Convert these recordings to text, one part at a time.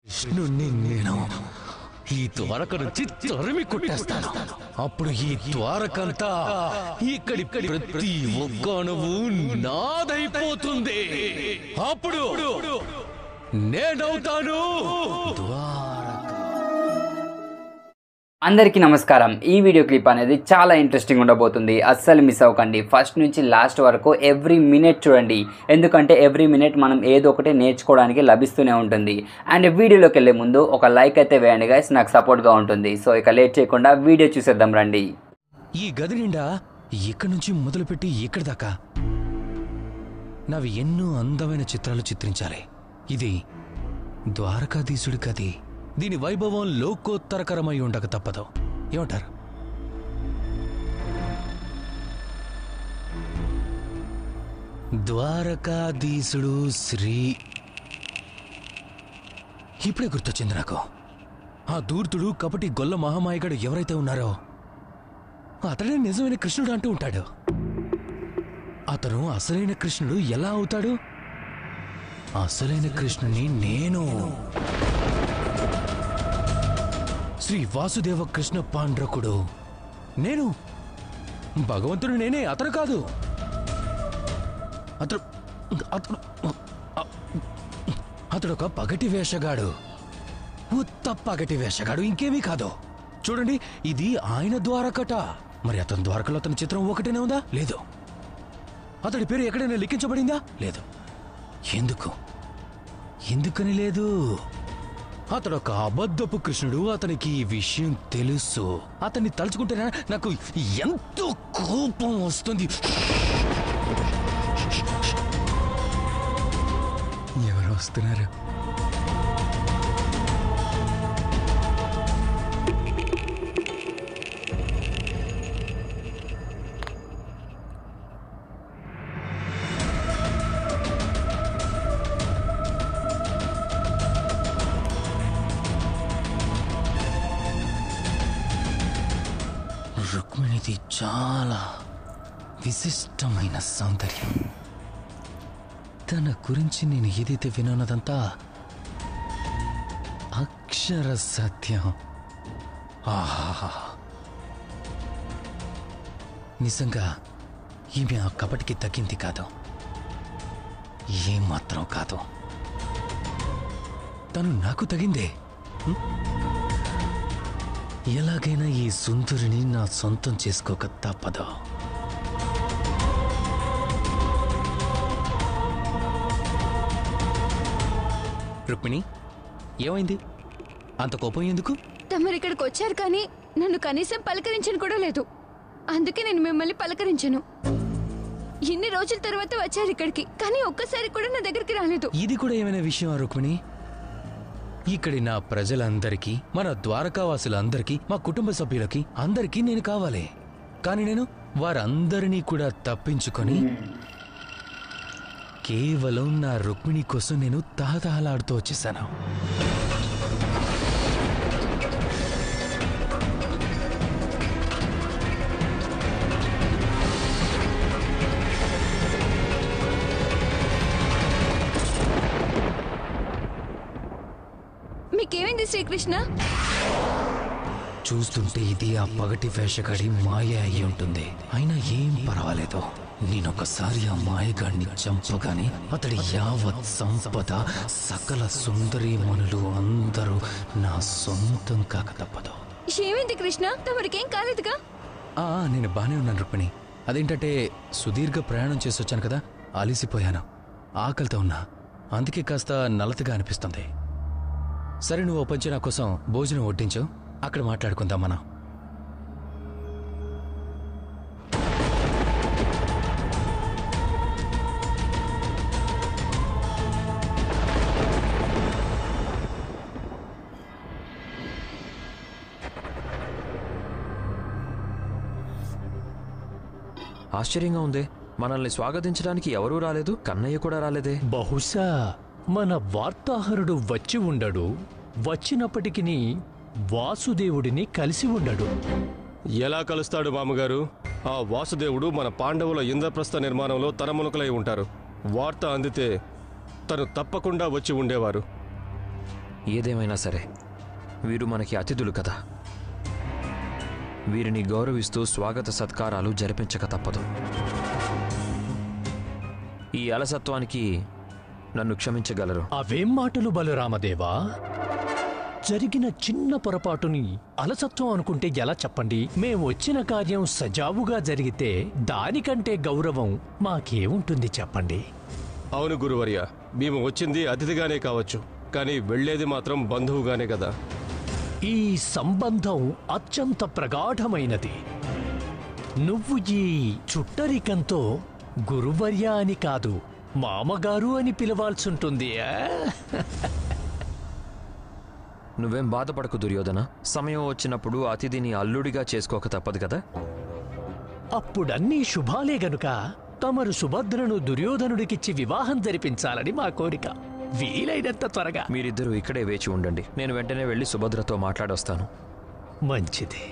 కృష్ణుణ్ణి నేను ఈ ద్వారక నుంచి తరిమి కొట్టేస్తాను అప్పుడు ఈ ద్వారకంతా ఇక్కడి ప్రతి ఒక్క అణువు నాదైపోతుంది అప్పుడు నేనవుతాను ద్వారక అందరికీ నమస్కారం ఈ వీడియో క్లిప్ అనేది చాలా ఇంట్రెస్టింగ్ ఉండబోతుంది అస్సలు మిస్ అవ్వకండి ఫస్ట్ నుంచి లాస్ట్ వరకు ఎవ్రీ మినిట్ చూడండి ఎందుకంటే ఎవ్రీ మినిట్ మనం ఏదో ఒకటి నేర్చుకోవడానికి లభిస్తూనే ఉంటుంది అండ్ వీడియోలోకి వెళ్ళే ముందు ఒక లైక్ అయితే వేయండి గైస్ నాకు సపోర్ట్గా ఉంటుంది సో ఇక లేట్ చేయకుండా వీడియో చూసేద్దాం రండి ఈ గది నిండా ఇక్కడి నుంచి మొదలుపెట్టి ఇక్కడి దాకా నావి ఎన్నో అందమైన చిత్రాలు చిత్రించాలి ఇది ద్వారకాధీశుడి గది దీని వైభవం లోకోత్తరకరమై ఉండక తప్పదు ఏమంటారు ద్వారకాధీశుడు శ్రీ ఇప్పుడే గుర్తొచ్చింది నాకు ఆ దూర్తుడు కపటి గొల్ల మహామాయగాడు ఎవరైతే ఉన్నారో అతడే నిజమైన కృష్ణుడు అంటూ ఉంటాడు అతను అసలైన కృష్ణుడు ఎలా అవుతాడు అసలైన కృష్ణుని నేను శ్రీ వాసుదేవ కృష్ణ పాండ్రకుడు నేను భగవంతుడు నేనే అతను కాదు అతడు అతడు అతడు ఒక పగటి వేషగాడు ఉత్త పగటి వేషగాడు ఇంకేమీ కాదు చూడండి ఇది ఆయన ద్వారకట మరి అతని ద్వారకలో అతని చిత్రం ఒకటేనే ఉందా లేదు అతడి పేరు ఎక్కడైనా లిఖించబడిందా లేదు ఎందుకు ఎందుకని లేదు అతడు ఒక అబద్ధపు కృష్ణుడు అతనికి ఈ విషయం తెలుసు అతన్ని తలుచుకుంటేనే నాకు ఎంతో కోపం వస్తుంది ఎవరు వస్తున్నారు రుక్మిణిది చాలా విశిష్టమైన సౌందర్యం తన గురించి నేను ఏదైతే వినోన్నదంతా అక్షర సత్యం ఆహా నిజంగా ఈమె ఆ కపటికి తగ్గింది కాదు ఏమాత్రం కాదు తను నాకు తగిందే హ్మ్? ఎలాగైనా ఈ సుందరిని నా సొంతం చేసుకోక తప్పదు రుక్మిణి ఏమైంది అంత కోపం ఎందుకు తమరు ఇక్కడికి వచ్చారు కానీ నన్ను కనీసం పలకరించను కూడా లేదు అందుకే నేను మిమ్మల్ని పలకరించను ఇన్ని రోజుల తర్వాత వచ్చారు ఇక్కడికి కానీ ఒక్కసారి కూడా నా దగ్గరికి రాలేదు ఇది కూడా ఏమైనా విషయం రుక్మిణి ఇక్కడి నా ప్రజలందరికీ మన ద్వారకావాసులందరికీ మా కుటుంబ సభ్యులకి అందరికీ నేను కావాలి కానీ నేను వారందరినీ కూడా తప్పించుకొని కేవలం నా రుక్మిణి కోసం నేను తహతహలాడుతూ వచ్చేసాను మీకేమైంది శ్రీకృష్ణ చూస్తుంటే ఇది ఆ పగటి వేషగాడి మాయ అయి ఉంటుంది అయినా ఏం పర్వాలేదు నేనొకసారి ఆ మాయగాడిని చంపగానే అతడి యావత్ సంపద సకల సుందరీమణులు అందరూ నా సొంతం కాక తప్పదు ఏమైంది కృష్ణ తమరికేం కాలేదుగా ఆ నేను బానే ఉన్నాను రుక్మిణి అదేంటంటే సుదీర్ఘ ప్రయాణం చేసి వచ్చాను కదా అలిసిపోయాను ఆకలితో ఉన్నా అందుకే కాస్త నలతగా అనిపిస్తుంది సరే నువ్వు ఓ పంచి నా కోసం భోజనం వడ్డించు అక్కడ మాట్లాడుకుందాం మనం ఆశ్చర్యంగా ఉంది మనల్ని స్వాగతించడానికి ఎవరూ రాలేదు కన్నయ్య కూడా రాలేదే బహుశా మన వార్తాహరుడు వచ్చి ఉండడు వచ్చినప్పటికీ వాసుదేవుడిని కలిసి ఉండడు ఎలా కలుస్తాడు మామగారు ఆ వాసుదేవుడు మన పాండవుల ఇంద్రప్రస్థ నిర్మాణంలో తలమునకలై ఉంటారు వార్త అందితే తను తప్పకుండా వచ్చి ఉండేవారు ఏదేమైనా సరే వీరు మనకి అతిథులు కదా వీరిని గౌరవిస్తూ స్వాగత సత్కారాలు జరిపించక తప్పదు ఈ అలసత్వానికి నన్ను క్షమించగలరు అవేం మాటలు బలురామదేవా జరిగిన చిన్న పొరపాటుని అలసత్వం అనుకుంటే ఎలా చెప్పండి మేం వచ్చిన కార్యం సజావుగా జరిగితే దానికంటే గౌరవం మాకేముంటుంది చెప్పండి అవును గురువర్య మేము వచ్చింది అతిథిగానే కావచ్చు కానీ వెళ్ళేది మాత్రం బంధువుగానే కదా ఈ సంబంధం అత్యంత ప్రగాఢమైనది నువ్వు ఈ చుట్టరికంతో గురువర్య అని కాదు మామగారు అని పిలవాల్సుంటుంది ఆ? నువ్వేం బాధపడకు దుర్యోధన సమయం వచ్చినప్పుడు అతిథిని అల్లుడిగా చేసుకోక తప్పదు కదా అప్పుడన్నీ శుభాలే గనుక తమరు సుభద్రను దుర్యోధనుడికిచ్చి వివాహం జరిపించాలని మా కోరిక వీలైనంత త్వరగా మీరిద్దరూ ఇక్కడే వేచి ఉండండి నేను వెంటనే వెళ్ళి సుభద్రతో మాట్లాడొస్తాను మంచిది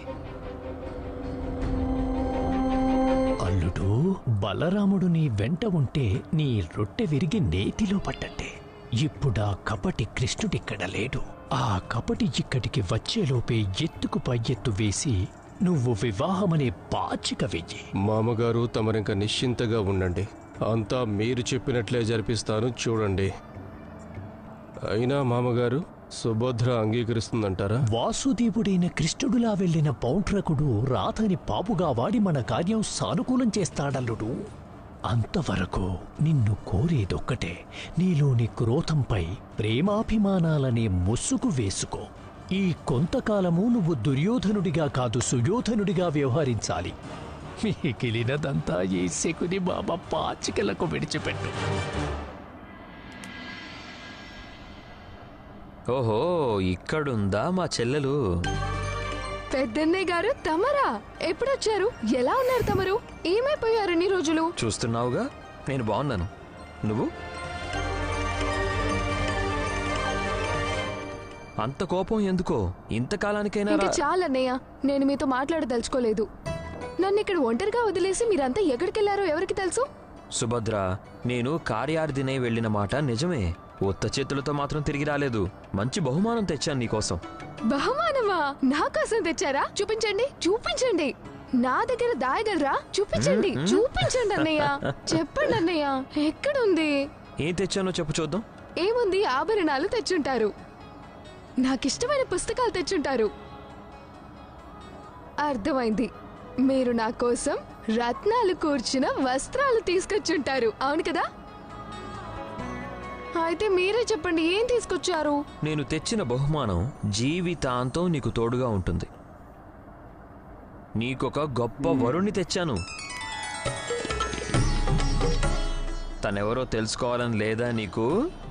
అల్లుడు బలరాముడు నీ వెంట ఉంటే నీ రొట్టె విరిగి నేతిలో పట్టంటే ఇప్పుడా కపటి కృష్ణుడిక్కడ లేడు ఆ కపటి ఇక్కడికి వచ్చేలోపే ఎత్తుకు పై ఎత్తు వేసి నువ్వు వివాహమనే పాచిక వెయ్యి మామగారు తమరింక నిశ్చింతగా ఉండండి అంతా మీరు చెప్పినట్లే జరిపిస్తాను చూడండి అయినా మామగారు సుభద్ర అంగీకరిస్తుందంటారా వాసుదేవుడైన కృష్ణుడులా వెళ్లిన పౌండ్రకుడు రాధని పాపుగా వాడి మన కార్యం సానుకూలం చేస్తాడల్లుడు అంతవరకు నిన్ను కోరేదొక్కటే నీలోని క్రోధంపై ప్రేమాభిమానాలనే ముసుగు వేసుకో ఈ కొంతకాలము నువ్వు దుర్యోధనుడిగా కాదు సుయోధనుడిగా వ్యవహరించాలి మిగిలినదంతా ఈ శకుని బాబా పాచికలకు విడిచిపెట్టు ఓహో ఇక్కడుందా మా చెల్లెలు పెద్దన్నయ్య గారు తమరా ఎప్పుడొచ్చారు ఎలా ఉన్నారు తమరు ఏమైపోయారు ఇన్ని రోజులు చూస్తున్నావుగా నేను బాగున్నాను నువ్వు అంత కోపం ఎందుకో ఇంతకాలానికైనా ఇంకా రా- చాలన్నయ్య నేను మీతో మాట్లాడదలుచుకోలేదు నన్ను ఇక్కడ ఒంటరిగా వదిలేసి మీరంతా ఎక్కడికెళ్లారో ఎవరికి తెలుసు సుభద్ర నేను కార్యార్థినై వెళ్ళిన మాట నిజమే ఉత్త చేతులతో మాత్రం తిరిగి రాలేదు మంచి బహుమానం తెచ్చాను నీకోసం బహుమానమా నా కోసం తెచ్చారా చూపించండి చూపించండి నా దగ్గర దాయగలరా చూపించండి చూపించండి అన్నయ్య చెప్పండి అన్నయ్య ఎక్కడుంది ఏం తెచ్చానో చెప్పు చూద్దాం ఏముంది ఆభరణాలు తెచ్చుంటారు నాకిష్టమైన పుస్తకాలు తెచ్చుంటారు అర్థమైంది మీరు నా కోసం రత్నాలు కూర్చిన వస్త్రాలు తీసుకొచ్చుంటారు అవును కదా అయితే మీరే చెప్పండి ఏం తీసుకొచ్చారు నేను తెచ్చిన బహుమానం జీవితాంతం నీకు తోడుగా ఉంటుంది నీకొక గొప్ప వరుణ్ణి తెచ్చాను తనెవరో తెలుసుకోవాలని లేదా నీకు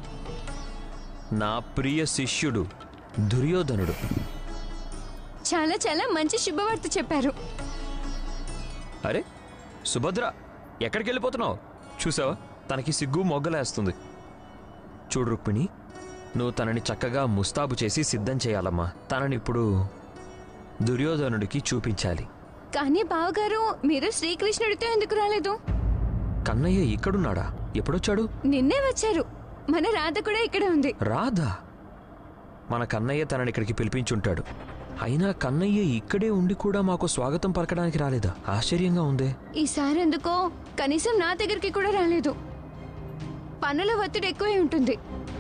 నా ప్రియ శిష్యుడు దుర్యోధనుడు చాలా చాలా మంచి శుభవార్త చెప్పారు అరే సుభద్ర ఎక్కడికి వెళ్ళిపోతున్నావు చూసావా తనకి సిగ్గు మొగ్గలేస్తుంది చూడు రుక్మిణి నువ్వు తనని చక్కగా ముస్తాబు చేసి సిద్ధం చేయాలమ్మా తనని ఇప్పుడు దుర్యోధనుడికి చూపించాలి కానీ బావగారు మీరు శ్రీకృష్ణుడితో ఎందుకు రాలేదు కన్నయ్య ఇక్కడున్నాడా ఎప్పుడొచ్చాడు నిన్నే వచ్చారు మన రాధ కూడా ఇక్కడే ఉంది రాధా మన కన్నయ్య తనని ఇక్కడికి పిలిపించుంటాడు అయినా కన్నయ్య ఇక్కడే ఉండి కూడా మాకు స్వాగతం పలకడానికి రాలేదా ఆశ్చర్యంగా ఉందే ఈసారి ఎందుకో కనీసం నా దగ్గరికి కూడా రాలేదు పనుల ఒత్తిడి ఎక్కువై ఉంటుంది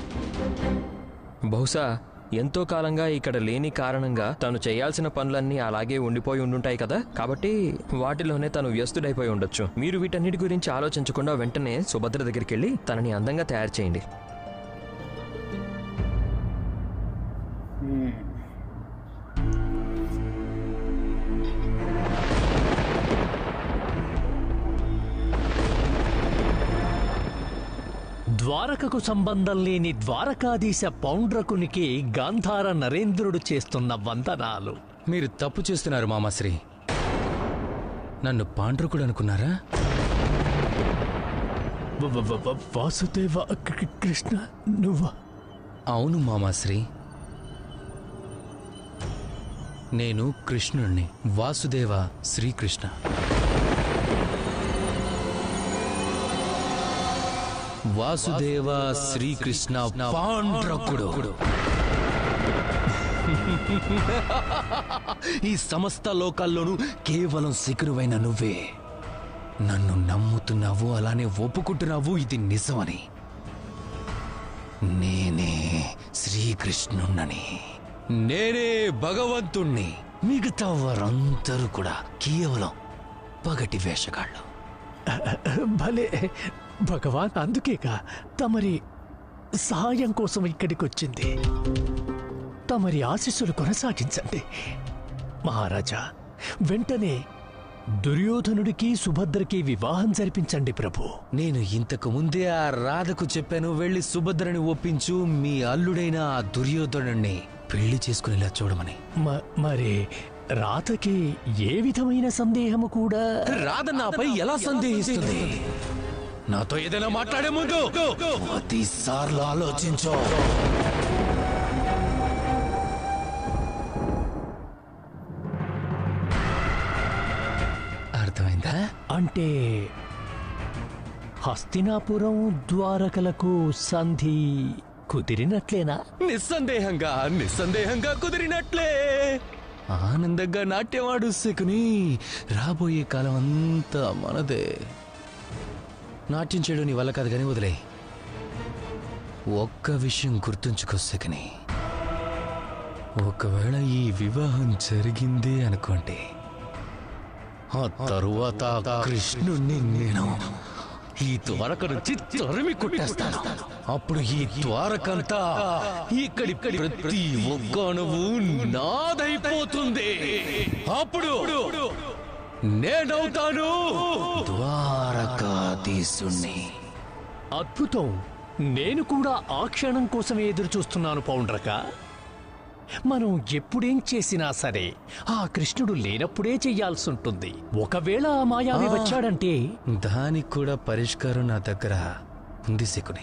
బహుశా ఎంతో కాలంగా ఇక్కడ లేని కారణంగా తను చేయాల్సిన పనులన్నీ అలాగే ఉండిపోయి ఉండుంటాయి కదా కాబట్టి వాటిలోనే తను వ్యస్తుడైపోయి ఉండొచ్చు మీరు వీటన్నిటి గురించి ఆలోచించకుండా వెంటనే సుభద్ర దగ్గరికి వెళ్ళి తనని అందంగా తయారు చేయండి ద్వారకకు సంబంధం లేని ద్వారకాధీశ పౌండ్రకునికి గాంధార నరేంద్రుడు చేస్తున్న వందనాలు మీరు తప్పు చేస్తున్నారు మామాశ్రీ నన్ను పాండ్రకుడు అనుకున్నారా వ- వ- వ- వ- వాసుదేవ కృ- కృష్ణ నువ్వా అవును మామాశ్రీ నేను కృష్ణుణ్ణి వాసుదేవ శ్రీకృష్ణ వాసుదేవ శ్రీకృష్ణ పాండ్రకుడు ఈ సమస్త లోకాల్లోనూ కేవలం శిఖరువైన నువ్వే నన్ను నమ్ముతున్నావు అలానే ఒప్పుకుంటున్నావు ఇది నిజమని నేనే శ్రీకృష్ణుణ్ణని నేనే భగవంతుణ్ణి మిగతా వారందరూ కూడా కేవలం పగటి వేషగాళ్ళు భలే భగవాన్ అందుకేగా తమరి సహాయం కోసం ఇక్కడికి వచ్చింది తమరి ఆశీస్సులు కొనసాగించండి మహారాజా వెంటనే దుర్యోధనుడికి సుభద్రకి వివాహం జరిపించండి ప్రభు నేను ఇంతకు ముందే ఆ రాధకు చెప్పాను వెళ్ళి సుభద్రని ఒప్పించు మీ అల్లుడైన ఆ దుర్యోధనుణ్ణి పెళ్లి చేసుకునేలా చూడమని మ- మరి రాతకి ఏ విధమైన సందేహము కూడా రాధ నాపై ఎలా సందేహిస్తుంది నాతో ఏదైనా మాట్లాడే ముందు పది సార్లు ఆలోచించు అర్థమైందా అంటే హస్తినాపురం ద్వారకలకు సంధి కుదిరినట్లేనా నిస్సందేహంగా నిస్సందేహంగా కుదిరినట్లే ఆనందంగా నాట్యమాడు శకుని రాబోయే కాలం అంతా మనదే నాట్యం చేయడం నీ వల్ల కాదు కానీ వదిలే ఒక్క విషయం గుర్తుంచుకో శకుని ఒకవేళ ఈ వివాహం జరిగిందే అనుకోండి ఆ తరువాత ఆ కృష్ణుణ్ణి నేను ఈ ద్వారక నుంచి తరిమి కొట్టేస్తాను అప్పుడు ఈ ద్వారకంతా ఇక్కడి ప్రతి ఒక్క అణువు నాదైపోతుంది అప్పుడు నేనవుతాను ద్వారకాధీశుణ్ణి అద్భుతం నేను కూడా ఆ క్షణం కోసమే ఎదురు చూస్తున్నాను పౌండ్రక మనం ఎప్పుడేం చేసినా సరే ఆ కృష్ణుడు లేనప్పుడే చెయ్యాల్సి ఉంటుంది ఒకవేళ ఆ మాయావి వచ్చాడంటే దానికి కూడా పరిష్కారం నా దగ్గర ఉంది శకుని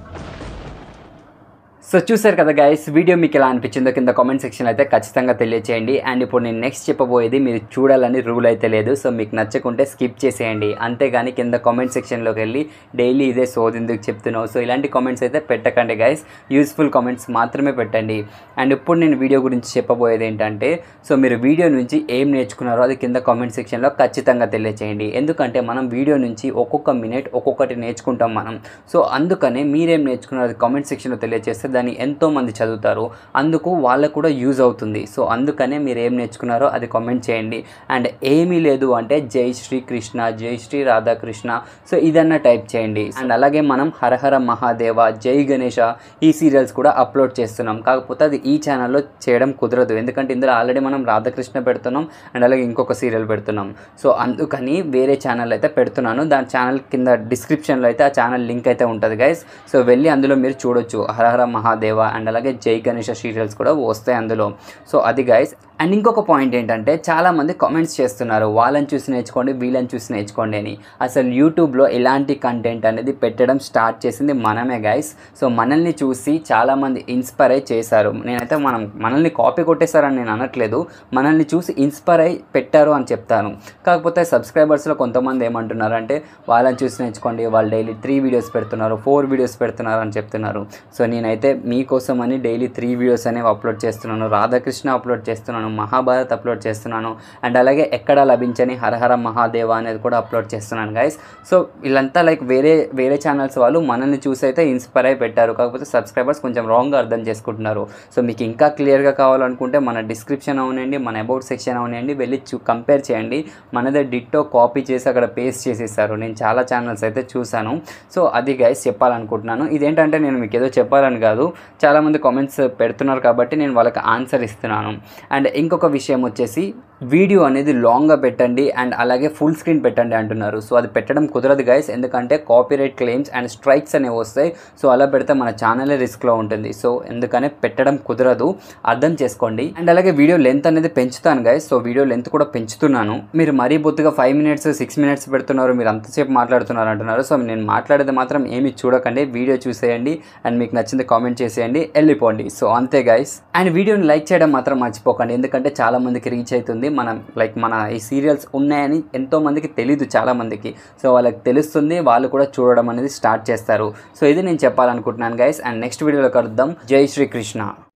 సో చూసారు కదా గైస్ వీడియో మీకు ఎలా అనిపించిందో కింద కామెంట్ సెక్షన్ అయితే ఖచ్చితంగా తెలియచేయండి అండ్ ఇప్పుడు నేను నెక్స్ట్ చెప్పబోయేది మీరు చూడాలని రూల్ అయితే లేదు సో మీకు నచ్చకుంటే స్కిప్ చేసేయండి అంతేగాని కింద కామెంట్ సెక్షన్లోకి వెళ్ళి డైలీ ఇదే సోదెందుకు చెప్తున్నావు సో ఇలాంటి కామెంట్స్ అయితే పెట్టకండి గైస్ యూస్ఫుల్ కామెంట్స్ మాత్రమే పెట్టండి అండ్ ఇప్పుడు నేను వీడియో గురించి చెప్పబోయేది ఏంటంటే సో మీరు వీడియో నుంచి ఏం నేర్చుకున్నారో అది కింద కామెంట్ సెక్షన్లో ఖచ్చితంగా తెలియచేయండి ఎందుకంటే మనం వీడియో నుంచి ఒక్కొక్క మినిట్ ఒక్కొక్కటి నేర్చుకుంటాం మనం సో అందుకనే మీరేం నేర్చుకున్నారో అది కామెంట్ సెక్షన్లో తెలియజేస్తే దాన్ని ఎంతో మంది చదువుతారు అందుకు వాళ్ళకు కూడా యూజ్ అవుతుంది సో అందుకనే మీరు ఏం నేర్చుకున్నారో అది కామెంట్ చేయండి అండ్ ఏమీ లేదు అంటే జై శ్రీ కృష్ణ జై శ్రీ రాధాకృష్ణ సో ఇదన్నా టైప్ చేయండి అండ్ అలాగే మనం హరహర మహాదేవ జై గణేష ఈ సీరియల్స్ కూడా అప్లోడ్ చేస్తున్నాం కాకపోతే అది ఈ ఛానల్లో చేయడం కుదరదు ఎందుకంటే ఇందులో ఆల్రెడీ మనం రాధాకృష్ణ పెడుతున్నాం అండ్ అలాగే ఇంకొక సీరియల్ పెడుతున్నాం సో అందుకని వేరే ఛానల్ అయితే పెడుతున్నాను దాని ఛానల్ కింద డిస్క్రిప్షన్లో అయితే ఆ ఛానల్ లింక్ అయితే ఉంటుంది గైస్ సో వెళ్ళి అందులో మీరు చూడొచ్చు హరహర మహాదేవ అండ్ అలాగే జై గణేష సీరియల్స్ కూడా వస్తాయి అందులో సో అది గైస్ అండ్ ఇంకొక పాయింట్ ఏంటంటే చాలామంది కామెంట్స్ చేస్తున్నారు వాళ్ళని చూసి నేర్చుకోండి వీళ్ళని చూసి నేర్చుకోండి అని అసలు యూట్యూబ్లో ఎలాంటి కంటెంట్ అనేది పెట్టడం స్టార్ట్ చేసింది మనమే గైస్ సో మనల్ని చూసి చాలామంది ఇన్స్పైర్ అయి చేశారు నేనైతే మనం మనల్ని కాపీ కొట్టేశారని నేను అనట్లేదు మనల్ని చూసి ఇన్స్పైర్ అయి పెట్టారు అని చెప్తాను కాకపోతే సబ్స్క్రైబర్స్లో కొంతమంది ఏమంటున్నారంటే వాళ్ళని చూసి నేర్చుకోండి వాళ్ళు డైలీ త్రీ వీడియోస్ పెడుతున్నారు ఫోర్ వీడియోస్ పెడుతున్నారు అని చెప్తున్నారు సో నేనైతే మీకోసం అని డైలీ త్రీ వీడియోస్ అనేవి అప్లోడ్ చేస్తున్నాను రాధాకృష్ణ అప్లోడ్ చేస్తున్నాను మహాభారత్ అప్లోడ్ చేస్తున్నాను అండ్ అలాగే ఎక్కడ లభించని హరహర మహాదేవ అనేది కూడా అప్లోడ్ చేస్తున్నాను గైస్ సో వీళ్ళంతా లైక్ వేరే వేరే ఛానల్స్ వాళ్ళు మనల్ని చూసి అయితే ఇన్స్పైర్ అయి పెట్టారు కాకపోతే సబ్స్క్రైబర్స్ కొంచెం రాంగ్గా అర్థం చేసుకుంటున్నారు సో మీకు ఇంకా క్లియర్గా కావాలనుకుంటే మన డిస్క్రిప్షన్ అవునండి మన అబౌట్ సెక్షన్ అవునండి వెళ్ళి చూ కంపేర్ చేయండి మనదే డిట్టో కాపీ చేసి అక్కడ పేస్ట్ చేసేసారు నేను చాలా ఛానల్స్ అయితే చూశాను సో అది గైస్ చెప్పాలనుకుంటున్నాను ఇదేంటంటే నేను మీకు ఏదో చెప్పాలని కాదు చాలామంది కామెంట్స్ పెడుతున్నారు కాబట్టి నేను వాళ్ళకి ఆన్సర్ ఇస్తున్నాను అండ్ ఇంకొక విషయం వచ్చేసి వీడియో అనేది లాంగ్గా పెట్టండి అండ్ అలాగే ఫుల్ స్క్రీన్ పెట్టండి అంటున్నారు సో అది పెట్టడం కుదరదు గైస్ ఎందుకంటే కాపీరైట్ క్లెయిమ్స్ అండ్ స్ట్రైక్స్ అనేవి వస్తాయి సో అలా పెడితే మన ఛానలే రిస్క్లో ఉంటుంది సో ఎందుకనే పెట్టడం కుదరదు అర్థం చేసుకోండి అండ్ అలాగే వీడియో లెంత్ అనేది పెంచుతాను గైస్ సో వీడియో లెంత్ కూడా పెంచుతున్నాను మీరు మరీ బొత్తుగా ఫైవ్ మినిట్స్ సిక్స్ మినిట్స్ పెడుతున్నారు మీరు అంతసేపు మాట్లాడుతున్నారు అంటున్నారు సో నేను మాట్లాడేది మాత్రం ఏమి చూడకండి వీడియో చూసేయండి అండ్ మీకు నచ్చింది కామెంట్ చేసేయండి వెళ్ళిపోండి సో అంతే గైస్ అండ్ వీడియోని లైక్ చేయడం మాత్రం మర్చిపోకండి ఎందుకంటే చాలా మందికి రీచ్ అవుతుంది మనం లైక్ మన ఈ సీరియల్స్ ఉన్నాయని ఎంతో మందికి తెలీదు చాలా మందికి సో వాళ్ళకి తెలుస్తుంది వాళ్ళు కూడా చూడడం అనేది స్టార్ట్ చేస్తారు సో ఇది నేను చెప్పాలనుకుంటున్నాను గైస్ అండ్ నెక్స్ట్ వీడియోలో కలుద్దాం జై శ్రీకృష్ణ